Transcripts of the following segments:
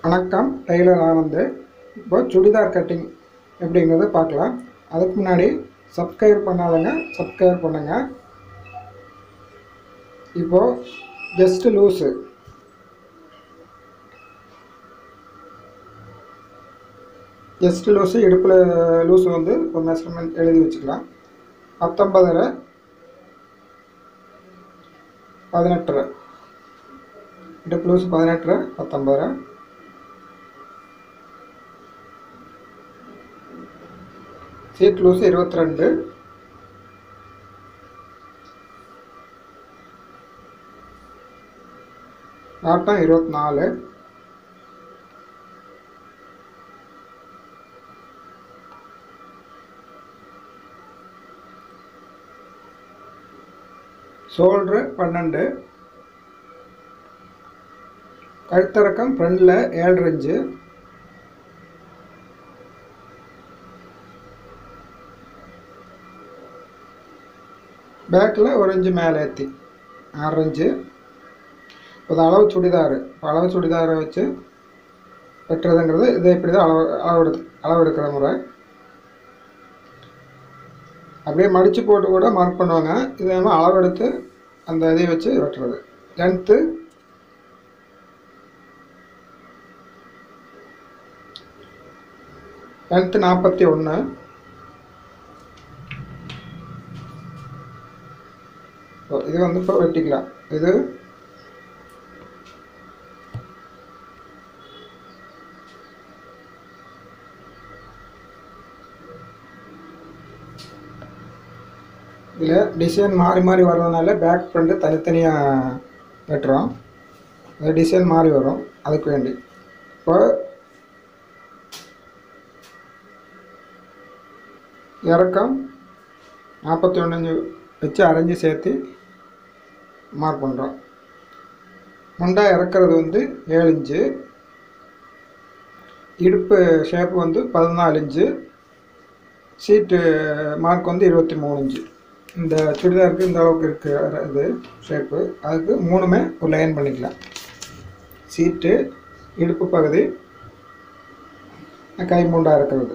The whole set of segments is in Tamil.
வணக்கம் டெய்லர் ஆனந்து இப்போ சுடிதார் கட்டிங் எப்படிங்கிறத பார்க்கலாம் அதுக்கு முன்னாடி சப்ஸ்கிரைப் பண்ணாதவங்க சப்ஸ்கிரைப் பண்ணுங்க இப்போ ஜஸ்ட் லூஸு ஜஸ்ட் லூஸு இடுப்பில் லூஸு வந்து ஒரு மெஷர்மெண்ட் எழுதி வச்சுக்கலாம் பத்தொன்பதரை பதினெட்டரை இடுப்பு லூஸ் பதினெட்டரை பத்தொன்பதரை சீட் லூஸ் இருபத்தி ரெண்டு நாட்டம் இருபத்தி நாலு ஷோல்ட்ரு பன்னெண்டு கழுத்திறக்கம் ஃப்ரண்டில் ஏழு இன்ச்சு பேக்கில் ஒரு இன்ச்சு மேலே ஏற்றி ஆறு இன்ச்சு இப்போ அளவு சுடிதார் இப்போ அளவு சுடிதாரை வச்சு வெட்டுறதுங்கிறது இது இப்படி தான் அளவு அளவு எடுத்து அளவு எடுக்கிற முறை அப்படியே மடித்து போட்டு கூட மார்க் பண்ணுவாங்க இதே மாதிரி அளவு எடுத்து அந்த இதை வச்சு வெட்டுறது லென்த்து லென்த்து நாற்பத்தி ஒன்று இது வந்து இப்போ வெட்டிக்கலாம் இது இதில் டிசைன் மாறி மாறி வர்றதுனால பேக் ஃப்ரண்ட்டு தனித்தனியாக வெட்டுறோம் அது டிசைன் மாறி வரும் அதுக்கு வேண்டி இப்போ இறக்கம் நாற்பத்தி ஒன்று வச்சு அரைஞ்சி சேர்த்து மார்க் பண்ணுறோம் முண்டா இறக்குறது வந்து ஏழு இன்ச்சு இடுப்பு ஷேப் வந்து பதினாலு இன்ச்சு சீட்டு மார்க் வந்து இருபத்தி மூணு இன்ச்சு இந்த சுடிதாருக்கு இந்த அளவுக்கு இருக்குது இது ஷேப்பு அதுக்கு மூணுமே ஒரு லைன் பண்ணிக்கலாம் சீட்டு இடுப்பு பகுதி கை மூண்டா இருக்கிறது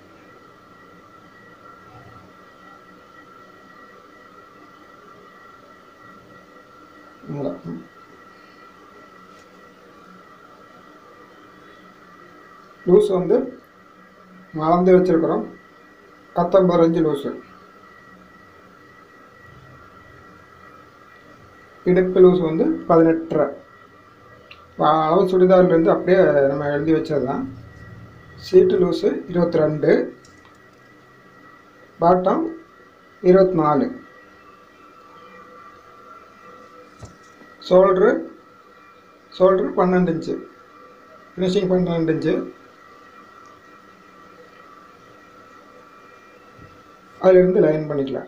லூஸ் வந்து அளந்து வச்சுருக்குறோம் பத்தொம்பது இன்ச்சு லூஸு இடுப்பு லூஸ் வந்து பதினெட்டரை அளவு சுடிதார்லேருந்து அப்படியே நம்ம எழுதி வச்சது தான் சீட்டு லூஸு இருபத்தி ரெண்டு பாட்டம் இருபத்தி நாலு ஷோல்ட்ரு ஷோல்ட்ரு பன்னெண்டு இன்ச்சு ஃபினிஷிங் பன்னெண்டு இன்ச்சு அதிலிருந்து லைன் பண்ணிக்கலாம்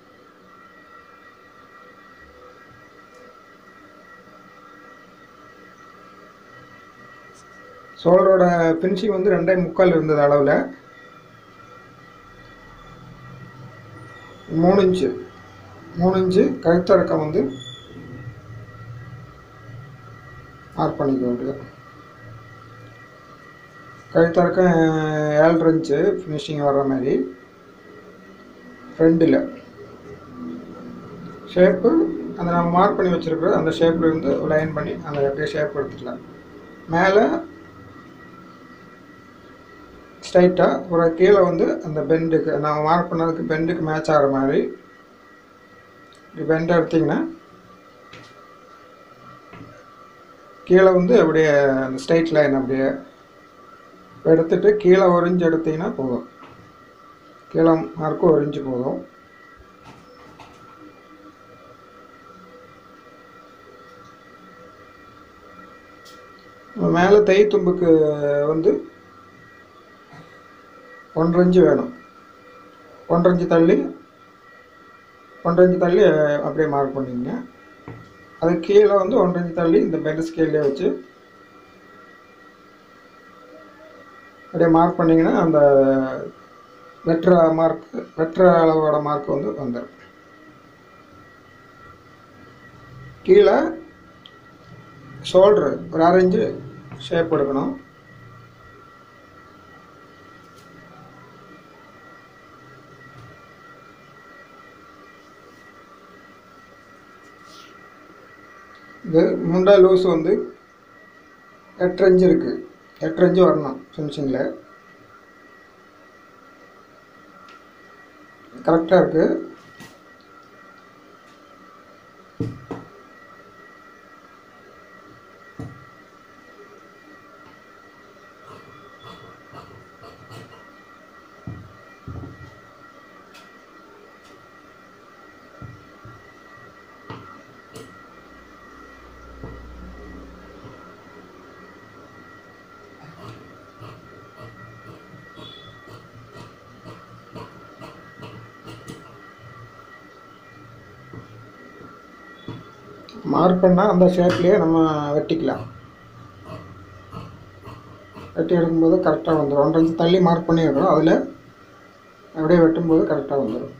ஷோல்டரோட ஃபினிஷிங் வந்து ரெண்டே முக்கால் இருந்தது அளவில் மூணு இன்ச்சு மூணு இன்ச்சு கழுத்தடக்கம் வந்து மார்க் பண்ணிக்க வேண்டியது கழுத்தடக்கம் ஏழரை இன்ச்சு ஃபினிஷிங் வர்ற மாதிரி ஃப்ரண்டில் ஷேப்பு அந்த நம்ம மார்க் பண்ணி வச்சுருக்கிற அந்த ஷேப்பில் இருந்து லைன் பண்ணி அந்த அப்படியே ஷேப் எடுத்துக்கலாம் மேலே ஸ்ட்ரைட்டாக ஒரு கீழே வந்து அந்த பெண்டுக்கு நம்ம மார்க் பண்ணதுக்கு பெண்டுக்கு மேட்ச் ஆகிற மாதிரி இப்படி பெண்ட் எடுத்திங்கன்னா கீழே வந்து அப்படியே அந்த ஸ்ட்ரைட் லைன் அப்படியே எடுத்துட்டு கீழே ஒரு இன்ச் எடுத்திங்கன்னா போதும் கீழே மார்க்கு ஒரு இன்ச்சு போதும் மேலே தை தும்புக்கு வந்து ஒன்றரை இன்ச்சு வேணும் ஒன்றரை இன்ச்சு தள்ளி ஒன்றரை இன்ச்சு தள்ளி அப்படியே மார்க் பண்ணிங்க அது கீழே வந்து ஒன்றரை இன்ச்சு தள்ளி இந்த பெண்ட் ஸ்கேல்லே வச்சு அப்படியே மார்க் பண்ணிங்கன்னா அந்த வெட்டுற மார்க் வெட்டுற அளவோட மார்க் வந்து வந்துடும் கீழே ஷோல்ட்ரு ஒரு அரை இன்ச்சு ஷேப் எடுக்கணும் இது முண்டா லூஸ் வந்து எட்டு இன்ச்சு இருக்குது எட்டு இன்ச்சு வரணும் ஃபினிஷிங்கில் கரெக்டாக இருக்குது மார்க் பண்ணால் அந்த ஷேப்லேயே நம்ம வெட்டிக்கலாம் வெட்டி எடுக்கும்போது கரெக்டாக வந்துடும் ஒன்றரை இன்ச்சு தள்ளி மார்க் பண்ணிடுறோம் அதில் அப்படியே வெட்டும்போது கரெக்டாக வந்துடும்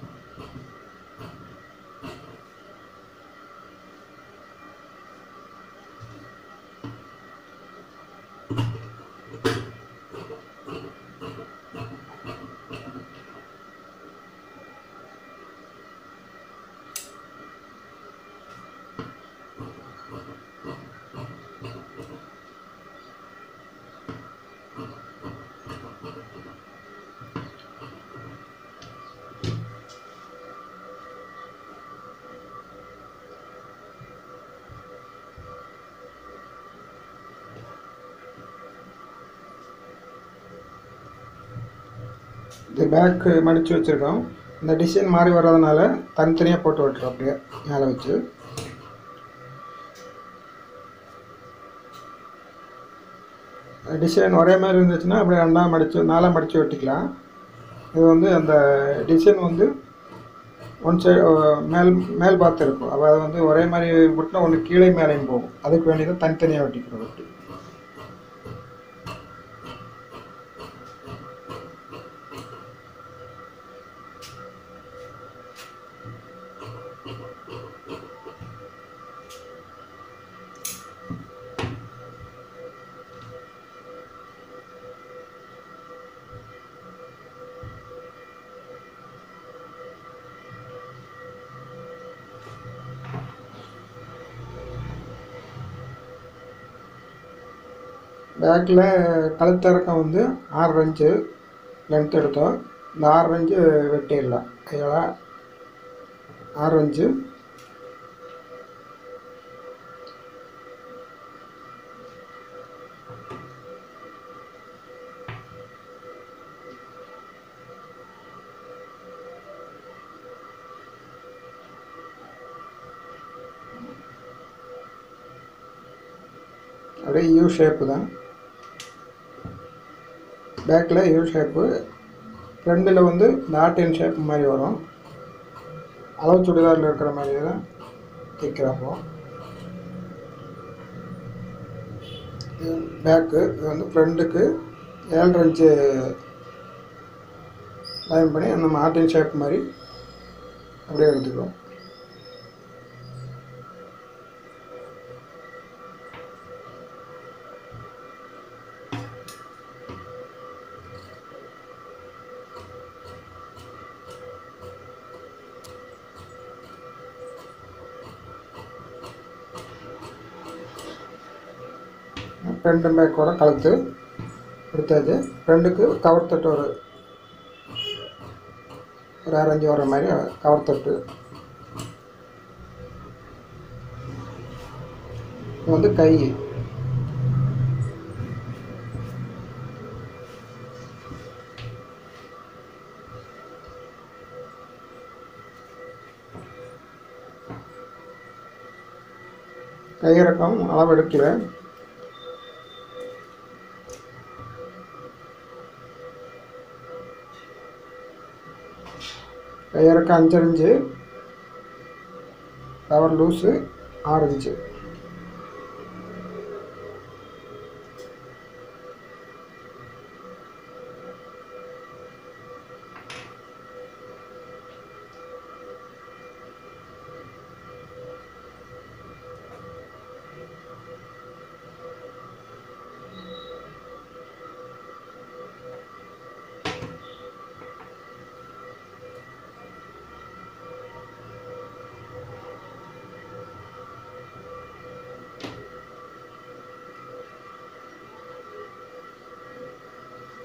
இது பேக்கு மடித்து வச்சுருக்கோம் இந்த டிசைன் மாறி வர்றதுனால தனித்தனியாக போட்டு விட்டுரும் அப்படியே மேலே வச்சு டிசைன் ஒரே மாதிரி இருந்துச்சுன்னா அப்படியே ரெண்டாக மடித்து நாலாக மடித்து வெட்டிக்கலாம் இது வந்து அந்த டிசைன் வந்து ஒன் சைடு மேல் மேல் பார்த்து இருக்கும் அப்போ அது வந்து ஒரே மாதிரி விட்டுனா ஒன்று கீழே மேலேயும் போகும் அதுக்கு வேண்டியதை தனித்தனியாக வெட்டிக்கிறோம் வெட்டி பேக்கில் கழுத்திறக்கம் வந்து ஆறு இன்ச்சு லென்த் எடுத்தோம் இந்த ஆறு இன்ச்சு வெட்டிடலாம் கையால் ஆறு இன்ச்சு அப்படியே யூ ஷேப்பு தான் பேக்கில் யூ ஷேப்பு ஃப்ரண்டில் வந்து இந்த ஆட்டின் ஷேப் மாதிரி வரும் அளவு சுடிதாரில் இருக்கிற மாதிரி தான் தைக்கிறப்போ இது பேக்கு இது வந்து ஃப்ரண்ட்டுக்கு ஏழரை இன்ச்சு லைன் பண்ணி நம்ம ஆட்டின் ஷேப் மாதிரி அப்படியே எடுத்துக்கிறோம் ஃப்ரண்ட் பேக்கோட கழுத்து எடுத்தாச்சு ஃப்ரண்டுக்கு கவர் தட்டு ஒரு ஒரு அரைஞ்சு வர மாதிரி கவர் தட்டு இது வந்து கை கையிறக்கம் அளவு எடுக்கல கையிறக்கம் அஞ்சு இன்ச்சு கவர் லூஸு ஆறு இன்ச்சு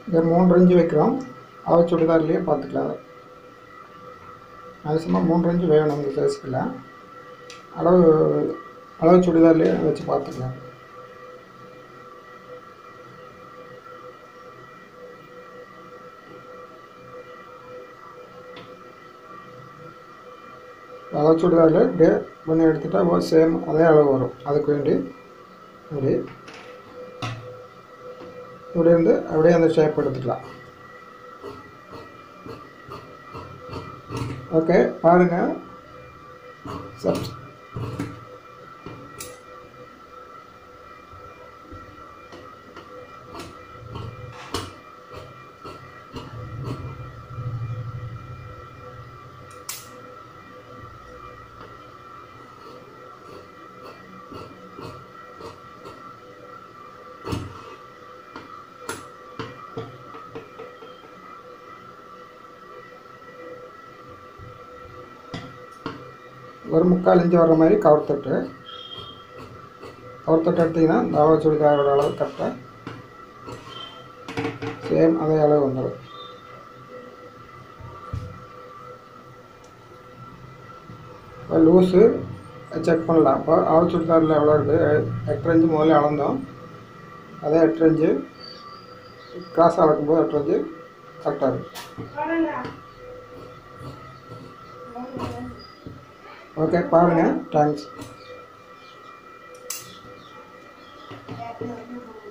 இங்கே மூன்று இன்ச்சு வைக்கிறோம் அவ சுடிதார்லேயே பார்த்துக்கலாம் மேக்ஸிமம் மூன்று இன்ச்சு வேணும் இந்த சைஸ்க்குலாம் அளவு அளவு சுடிதார்லேயே வச்சு பார்த்துக்கலாம் அளவு சுடிதாரில் இப்படியே பண்ணி எடுத்துட்டா சேம் அதே அளவு வரும் அதுக்கு வேண்டி இப்படி இப்படி இருந்து அப்படியே அந்த ஷேப் எடுத்துக்கலாம் ஓகே பாருங்கள் சப் ஒரு முக்கால் இன்ச்சு வர்ற மாதிரி கவர் தட்டு கவர் தட்டு எடுத்திங்கன்னா இந்த அளவு சுடிதாரோட அளவு கரெக்டாக சேம் அதே அளவு வந்துடும் இப்போ லூஸு செக் பண்ணலாம் இப்போ அளவு சுடிதாரில் எவ்வளோ இருக்குது எட்டு இன்ச்சு முதல்ல அளந்தோம் அதே எட்டு இன்ச்சு கிராஸ் அளக்கும்போது எட்டு இன்ச்சு கரெக்டாக இருக்குது ஓகே பாருங்கள் தேங்க்ஸ்